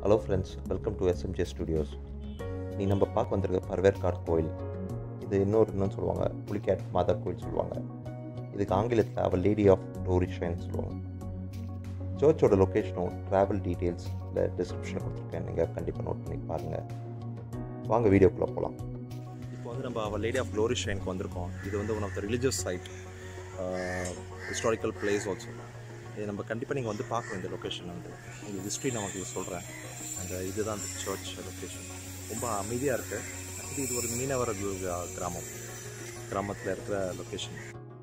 hello friends welcome to SMJ studios நீ நம்ம பார்க்க வந்திருக்க பர்வேர்கார் கோயில் இது இன்னொரு இன்னும் சொல்லுவாங்க புலிகேட் மாதா கோயில் சொல்லுவாங்க இதுக்கு ஆங்கிலத்தில் அவர் லேடி ஆஃப் டோரிஷன் சொல்லுவாங்க சர்ச்சோட லொக்கேஷனும் ட்ராவல் டீட்டெயில்ஸ் இல்லை டிஸ்கிரிப்ஷனில் கொடுத்துருக்கேன் நீங்கள் கண்டிப்பாக நோட் பண்ணி பாருங்கள் வாங்க வீடியோக்குள்ளே போகலாம் இப்போ வந்து நம்ம அவர் லேடி ஆஃப் க்ளோரி ஷைனுக்கு வந்திருக்கோம் இது வந்து one of the religious site historical place also இது நம்ம கண்டிப்பாக நீங்கள் வந்து பார்க்கணும் இந்த லொக்கேஷன் வந்து இந்த ஹிஸ்ட்ரி நான் உங்களுக்கு சொல்கிறேன் அந்த இதுதான் அந்த சர்ச் லொக்கேஷன் ரொம்ப அமைதியாக இருக்குது ஆக்சுவலி இது ஒரு மீனவர் கு- கிராமம் கிராமத்தில் இருக்கிற லொக்கேஷன்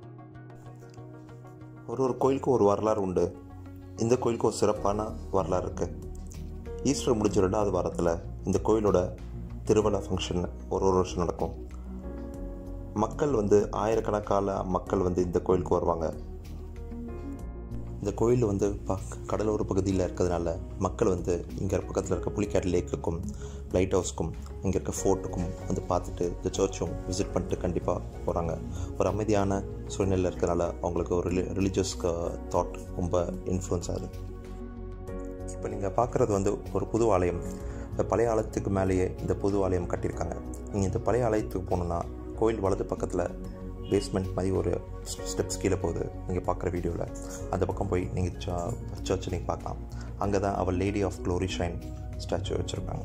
ஒரு ஒரு கோயிலுக்கும் ஒரு வரலாறு உண்டு இந்த கோயிலுக்கு ஒரு சிறப்பான வரலாறு இருக்குது ஈஸ்டர் முடிஞ்ச ரெண்டாவது வாரத்தில் இந்த கோயிலோட திருவிழா ஃபங்க்ஷன் ஒரு ஒரு வருஷம் நடக்கும் மக்கள் வந்து ஆயிரக்கணக்கான மக்கள் வந்து இந்த கோயிலுக்கு வருவாங்க இந்த கோயில் வந்து ப கடலோர பகுதியில் இருக்கிறதுனால மக்கள் வந்து இங்கே பக்கத்தில் இருக்க புலிக்காட் லேக்குக்கும் லைட் ஹவுஸ்க்கும் இங்கே இருக்க ஃபோர்ட்டுக்கும் வந்து பார்த்துட்டு இந்த சர்ச்சும் விசிட் பண்ணிட்டு கண்டிப்பாக போகிறாங்க ஒரு அமைதியான சூழ்நிலையில் இருக்கிறனால அவங்களுக்கு ஒரு ரிலி ரிலீஜியஸ் தாட் ரொம்ப இன்ஃப்ளூயன்ஸ் ஆகுது இப்போ நீங்கள் பார்க்குறது வந்து ஒரு புது ஆலயம் இந்த பழைய ஆலயத்துக்கு மேலேயே இந்த புது ஆலயம் கட்டியிருக்காங்க நீங்கள் இந்த பழைய ஆலயத்துக்கு போகணுன்னா கோயில் வலது பக்கத்தில் பேஸ்மெண்ட் மாதிரி ஒரு ஸ்டெப்ஸ் கீழே போகுது நீங்கள் பார்க்குற வீடியோவில் அந்த பக்கம் போய் நீங்கள் சர்ச் நீங்கள் பார்க்கலாம் அங்கே தான் அவள் Lady of Glory shrine statue வச்சுருக்காங்க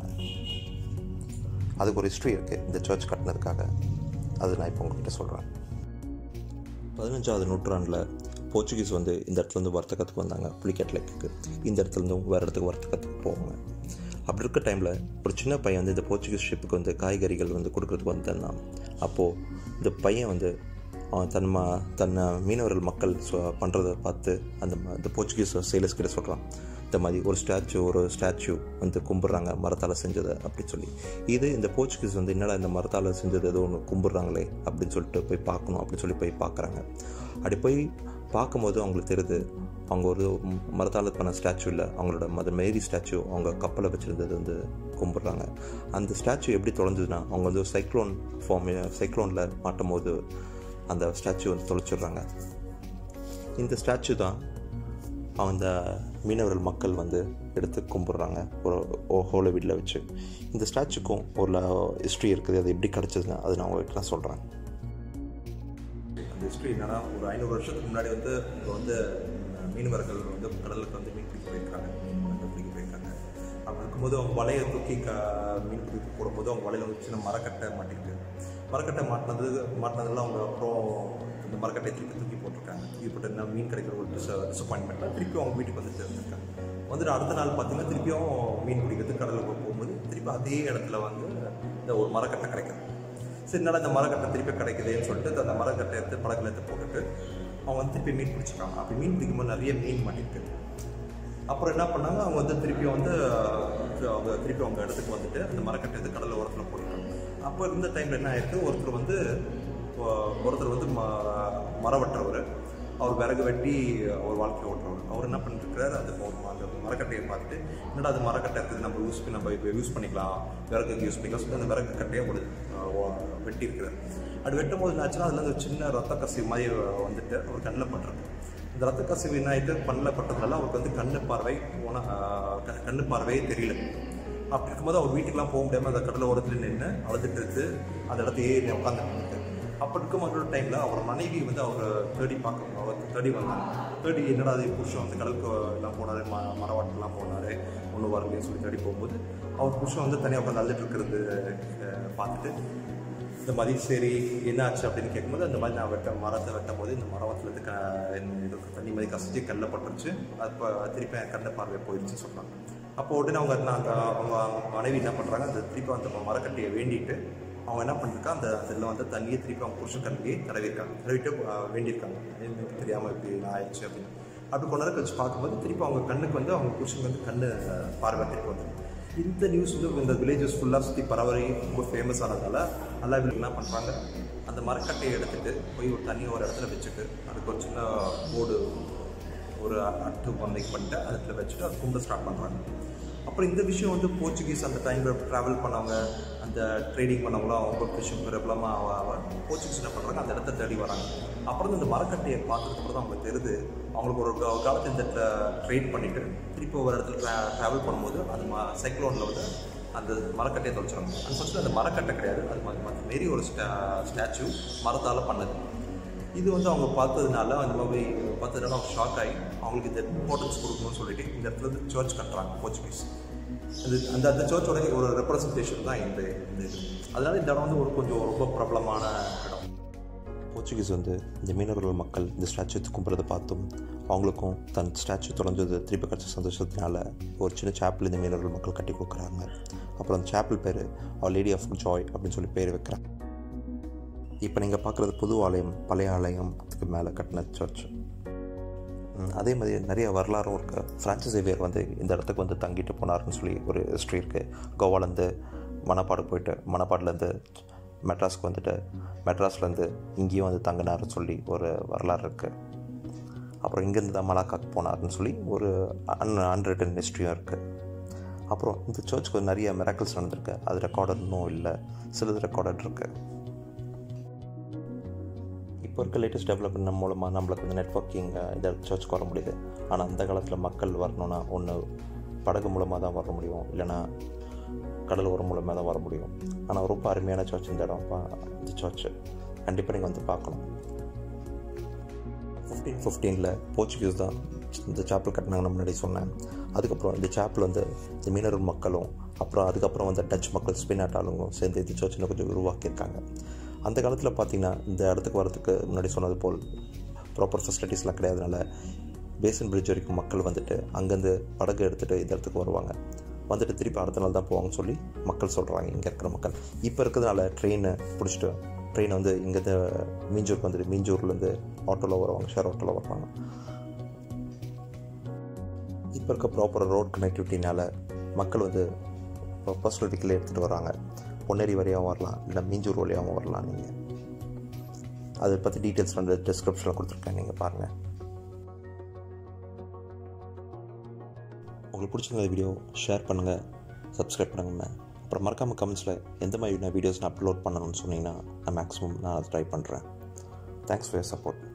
அதுக்கு ஒரு ஹிஸ்ட்ரி இருக்குது இந்த சர்ச் கட்டினதுக்காக அது நான் இப்போ உங்ககிட்ட சொல்கிறேன் பதினஞ்சாவது நூற்றாண்டில் போர்ச்சுகீஸ் வந்து இந்த இடத்துல இருந்து வர்த்தகத்துக்கு வந்தாங்க புலிக்கட் லேக்குக்கு இந்த இடத்துல இருந்து வேறு இடத்துக்கு வர்த்தகத்துக்கு போவாங்க அப்படி இருக்க டைமில் ஒரு சின்ன பையன் வந்து இந்த போர்ச்சுகீஸ் ஷிப்புக்கு வந்து காய்கறிகள் வந்து கொடுக்கறதுக்கு வந்திருந்தான் அப்போது இந்த பையன் வந்து அவன் தன் ம தன்னை மீனவர்கள் மக்கள் பண்ணுறத பார்த்து அந்த ம- இந்த போர்ச்சுகீஸ் சேலர்ஸ் கிட்ட சொல்கிறான் இந்த மாதிரி ஒரு ஸ்டாச்சு ஒரு ஸ்டாச்சு வந்து கும்பிட்றாங்க மரத்தால் செஞ்சதை அப்படின்னு சொல்லி இது இந்த போர்ச்சுகீஸ் வந்து என்னடா இந்த மரத்தால் செஞ்சது ஏதோ ஒன்று கும்பிட்றாங்களே அப்படின்னு சொல்லிட்டு போய் பார்க்கணும் அப்படின்னு சொல்லி போய் பார்க்குறாங்க அப்படி போய் பார்க்கும்போது அவங்களுக்கு தெரியுது அவங்க ஒரு மரத்தால் பண்ண ஸ்டாச்சு இல்லை அவங்களோட மதர் மேரி ஸ்டாச்சு அவங்க கப்பலை வச்சுருந்தது வந்து கும்பிட்றாங்க அந்த ஸ்டாச்சு எப்படி தொலைஞ்சதுன்னா அவங்க வந்து சைக்ளோன் ஃபார்ம் சைக்ளோனில் மாட்டும் போது அந்த ஸ்டாச்சு வந்து தொலைச்சிடுறாங்க இந்த ஸ்டாச்சு தான் அந்த மீனவர்கள் மக்கள் வந்து எடுத்து கும்பிட்றாங்க ஒரு ஹோல வீட்டில் வச்சு இந்த ஸ்டாச்சுக்கும் ஒரு ஹிஸ்ட்ரி இருக்குது அது எப்படி கிடச்சதுன்னு அது நான் உங்கள்கிட்ட நான் சொல்கிறேன் அந்த ஹிஸ்ட்ரி என்னன்னா ஒரு ஐநூறு வருஷத்துக்கு முன்னாடி வந்து இங்கே வந்து ம், மீனவர்கள் வந்து கடலுக்கு வந்து மீன் பிடிக்க போயிருக்காங்க மீன் வந்து பிடிக்க போயிருக்காங்க அப்படி இருக்கும்போது அவங்க வலையை தூக்கி க மீன் பிடிக்க போடும்போது அவங்க வலையில் வந்து சின்ன மரக்கட்டை மாட்டிக்கிட்டு மரக்கட்டை மாட்டினது மாட்டினதுல அவங்க அப்புறம் இந்த மரக்கட்டையை திருப்பி தூக்கி போட்டிருக்காங்க தூக்கி போட்டு என்ன மீன் கிடைக்கிற ஒரு டிஸ் டிசப்பாயின்மெண்ட்டில் திருப்பி அவங்க வீட்டுக்கு வந்து இருந்திருக்காங்க வந்துட்டு அடுத்த நாள் பார்த்தீங்கன்னா திருப்பியும் மீன் பிடிக்கிறதுக்கு கடலுக்கு போகும்போது திருப்பி அதே இடத்துல வந்து இந்த ஒரு மரக்கட்டை கிடைக்கும் சரி என்னடா இந்த மரக்கட்டை திருப்பி கிடைக்குதேன்னு சொல்லிட்டு அந்த மரக்கட்டை எடுத்து படகுல எடுத்து போட்டுட்டு அவங்க வந்து திருப்பி மீன் பிடிச்சிருக்காங்க அப்படி மீன் பிடிக்கும்போது நிறைய மீன் மாட்டிருக்கு அப்புறம் என்ன பண்ணாங்க அவங்க வந்து திருப்பி வந்து அஹ், அவங்க திருப்பி அவங்க இடத்துக்கு வந்துட்டு அந்த மரக்கட்டை எடுத்து கடல் ஓரத்தில் போட்டுருக்காங்க அப்போ இருந்த டைமில் என்ன ஆயிருக்கு ஒருத்தர் வந்து ஒ- ஒருத்தர் வந்து ம மரம் வெட்டுறவர் அவர் விறகு வெட்டி அவர் வாழ்க்கையை ஓட்டுறவர் அவர் என்ன பண்ணிருக்கிறாரு அந்த ம- அந்த மரக்கட்டையை பார்த்துட்டு என்னடா அது மரக்கட்டை இருக்குது நம்ம யூஸ் பண்ணி நம்ம இப்போ யூஸ் பண்ணிக்கலாம் விறகுக்கு யூஸ் பண்ணிக்கலாம் சொல்லி அந்த விறகு கட்டையை ஒரு அஹ், ஒ- வெட்டி இருக்கிறார் அது வெட்டும் போது என்னாச்சுன்னா அதுல இருந்து ஒரு சின்ன ரத்த கசிவு மாதிரி வந்துட்டு அவர் கண்ணில் பட்டிருக்கு இந்த ரத்த கசிவு என்ன ஆயிட்டு கண்ணில் பட்டதுனால அவருக்கு வந்து கண்ணு பார்வை போன கண்ணு பார்வையே தெரியல அப்படி இருக்கும்போது அவர் வீட்டுக்கெல்லாம் போக முடியாமல் அந்த கடலை ஓரத்தில் நின்று அழுதுட்டு இருந்து அந்த இடத்தையே உட்காந்துட்டு அப்போ இருக்கும் அவரோட டைமில் அவர் மனைவி வந்து அவரை தேடி பார்க்க அவர் தேடி வந்தாங்க தேடி என்னடா அது புருஷன் வந்து கடலுக்கு எல்லாம் போனார் ம மரவாட்டெல்லாம் போனார் ஒன்றும் வரலைன்னு சொல்லி தேடி போகும்போது அவர் புருஷன் வந்து தனியாக உட்காந்து அழுதுட்டு இருக்கிறது அஹ், பார்த்துட்டு இந்த மாதிரி சரி என்ன ஆச்சு அப்படின்னு கேட்கும்போது அந்த மாதிரி நான் வெட்ட மரத்தை வெட்டும் போது இந்த மரத்தில் இருந்து க இது தண்ணி மாதிரி கசிச்சு கல்ல பட்டுருச்சு அப்போ திருப்பி என் கண்ண பார்வை போயிடுச்சுன்னு சொன்னாங்க அப்போ உடனே அவங்க நான் அவங்க மனைவி என்ன பண்ணுறாங்க அந்த திருப்பி அந்த மரக்கட்டையை வேண்டிட்டு அவங்க என்ன பண்ணிருக்கா அந்த அதில் வந்து தண்ணியை திருப்பி அவங்க புருஷன் கண்ணிலேயே தடவிருக்காங்க தடவிட்டு அஹ், வேண்டியிருக்காங்க எனக்கு தெரியாமல் இப்படி நான் ஆயிடுச்சு அப்படின்னு அப்படி கொண்டு நேரம் கழிச்சு பார்க்கும்போது திருப்பி அவங்க கண்ணுக்கு வந்து அவங்க புருஷனுக்கு வந்து கண்ணு அஹ், பார்வை திருப்பி வந்து இந்த நியூஸ் வந்து இந்த வில்லேஜஸ் ஃபுல்லாக சுற்றி பரவறி ரொம்ப ஃபேமஸ் ஆனதால நல்லா இவங்க என்ன பண்ணுறாங்க அந்த மரக்கட்டையை எடுத்துட்டு போய் ஒரு தண்ணி ஒரு இடத்துல வச்சுட்டு அதுக்கு ஒரு சின்ன போர்டு ஒரு அட்டு பண்ணி பண்ணிட்டு அதில் வச்சுட்டு அது கும்பிட ஸ்டார்ட் பண்ணுறாங்க அப்புறம் இந்த விஷயம் வந்து போர்ச்சுகீஸ் அந்த டைமில் ட்ராவல் பண்ணவங்க அந்த ட்ரேடிங் பண்ணவங்களும் அவங்க விஷயம் பிரபலமாக போர்ச்சுகீஸ் என்ன பண்ணுறாங்க அந்த இடத்த தேடி வராங்க அப்புறம் வந்து இந்த மரக்கட்டையை பார்த்ததுக்கப்புறம் தான் அவங்களுக்கு தெரியுது அவங்களுக்கு ஒரு கா- காலத்து இந்த இடத்துல ட்ரேட் பண்ணிவிட்டு திருப்பி ஒரு இடத்துல ட்ரா ட்ராவல் பண்ணும்போது அந்த ம சைக்ளோனில் வந்து அந்த மரக்கட்டையை தொலைச்சிருங்க அந்த ஃபஸ்ட்டு அந்த மரக்கட்டை கிடையாது அது ம- ம- மாரி ஒரு ஸ்டா ஸ்டாச்சு மரத்தால் பண்ணது இது வந்து அவங்க பார்த்ததுனால அந்த மாதிரி பார்த்ததுனால அவங்க ஷாக் ஆகி அவங்களுக்கு இந்த இம்பார்ட்டன்ஸ் கொடுக்கணும்னு சொல்லிட்டு இந்த இடத்துல வந்து சர்ச் கட்டுறாங்க போர்ச்சுகீஸ் அது அந்த அந்த சர்ச்சோட ஒரு ரெப்ரசன்டேஷன் தான் இந்த இந்த இது அதனால இந்த இடம் வந்து ஒரு கொஞ்சம் ரொம்ப பிரபலமான இடம் போர்ச்சுகீஸ் வந்து இந்த மீனவர்கள் மக்கள் இந்த ஸ்டாச்சு கும்பிட்றதை பார்த்தும் அவங்களுக்கும் தன் ஸ்டாச்சு தொலைஞ்சது திருப்பி கிடச்ச சந்தோஷத்தினால ஒரு சின்ன சேப்பிள் இந்த மீனவர்கள் மக்கள் கட்டி கொடுக்குறாங்க அப்புறம் அந்த சேப்பிள் பேர் லேடி ஆஃப் ஜாய் அப்படின்னு சொல்லி பேர் வைக்கிறாங்க இப்போ நீங்கள் பார்க்குறது புது ஆலயம் பழைய ஆலயத்துக்கு மேலே கட்டின சர்ச் அதே மாதிரி நிறைய வரலாறும் இருக்குது ஃப்ரான்சிஸ் சேவியர் வந்து இந்த இடத்துக்கு வந்து தங்கிட்டு போனாருன்னு சொல்லி ஒரு ஹிஸ்ட்ரி இருக்குது கோவாலேருந்து மணப்பாடு போயிட்டு மணப்பாடுலேருந்து மெட்ராஸ்க்கு வந்துட்டு மெட்ராஸ்லேருந்து இங்கேயும் வந்து தங்கினாருன்னு சொல்லி ஒரு வரலாறு இருக்குது அப்புறம் இங்கேருந்து தான் மலாக்காக்கு போனாருன்னு சொல்லி ஒரு அன் அன்ரிட்டன் ஹிஸ்ட்ரியும் இருக்குது அப்புறம் இந்த சர்ச்சுக்கு வந்து நிறைய மிராக்கிள்ஸ் நடந்திருக்கு அது ரெக்கார்டட் இன்னும் இல்லை சிலது ரெக்கார்டட் இருக்குது இப்போ இருக்க லேட்டஸ்ட் டெவலப்மெண்ட் மூலமாக நம்மளுக்கு வந்து நெட்ஒர்க்கிங் இந்த சர்ச்சுக்கு வர முடியுது ஆனால் அந்த காலத்தில் மக்கள் வரணும்னா ஒன்று படகு மூலமாக தான் வர முடியும் இல்லைன்னா கடல் ஓரம் மூலமாக தான் வர முடியும் ஆனால் ரொம்ப அருமையான சர்ச் இந்த இடம் பா- இந்த சர்ச்சு கண்டிப்பாக நீங்கள் வந்து பார்க்கணும் ஃபிஃப்டீன் ஃபிஃப்டீனில் போர்ச்சுகீஸ் தான் இந்த சாப்பிள் கட்டினாங்கன்னு முன்னாடி சொன்னேன் அதுக்கப்புறம் இந்த சாப்பிள் வந்து இந்த மீனவர் மக்களும் அப்புறம் அதுக்கப்புறம் வந்து டச் மக்கள் ஸ்பெயின் ஆட்டாளுங்களும் சேர்ந்து இந்த சர்ச்சில் கொஞ்சம் உருவாக்கியிருக்காங்க அந்த காலத்தில் பார்த்தீங்கன்னா இந்த இடத்துக்கு வரதுக்கு முன்னாடி சொன்னது போல் ப்ராப்பர் ஃபெசிலிட்டிஸ்லாம் கிடையாதுனால பேசன் பிரிட்ஜ் வரைக்கும் மக்கள் வந்துட்டு அங்கேருந்து படகு எடுத்துகிட்டு இந்த இடத்துக்கு வருவாங்க வந்துட்டு திருப்பி அடுத்த நாள் தான் போவாங்கன்னு சொல்லி மக்கள் சொல்கிறாங்க இங்கே இருக்கிற மக்கள் இப்போ இருக்கிறதுனால ட்ரெயினை பிடிச்சிட்டு ட்ரெயின் வந்து இங்கேருந்து மீஞ்சூருக்கு வந்துட்டு மீஞ்சூர்லேருந்து ஆட்டோவில் வருவாங்க ஷேர் ஆட்டோவில் வருவாங்க இப்போ இருக்க ப்ராப்பர் ரோட் கனெக்டிவிட்டினால மக்கள் வந்து பர்சனல் வெஹிக்கிள் எடுத்துகிட்டு வராங்க பொன்னேரி வழியாகவும் வரலாம் இல்லை மீஞ்சூர் வழியாகவும் வரலாம் நீங்கள் அதை பற்றி டீட்டெயில்ஸ் வந்து டிஸ்கிரிப்ஷனில் கொடுத்துருக்கேன் நீங்கள் பாருங்கள் உங்களுக்கு பிடிச்சிருந்த வீடியோ ஷேர் பண்ணுங்கள் சப்ஸ்கிரைப் பண்ணுங்கண்ணே அப்புறம் மறக்காமல் கமெண்ட்ஸில் எந்த மாதிரி நான் வீடியோஸ் நான் அப்லோட் பண்ணணும்னு சொன்னீங்கன்னா நான் மேக்ஸிமம் நான் அதை ட்ரை பண்ணுறேன் தேங்க்ஸ் ஃபார் யர் சப்போர்ட்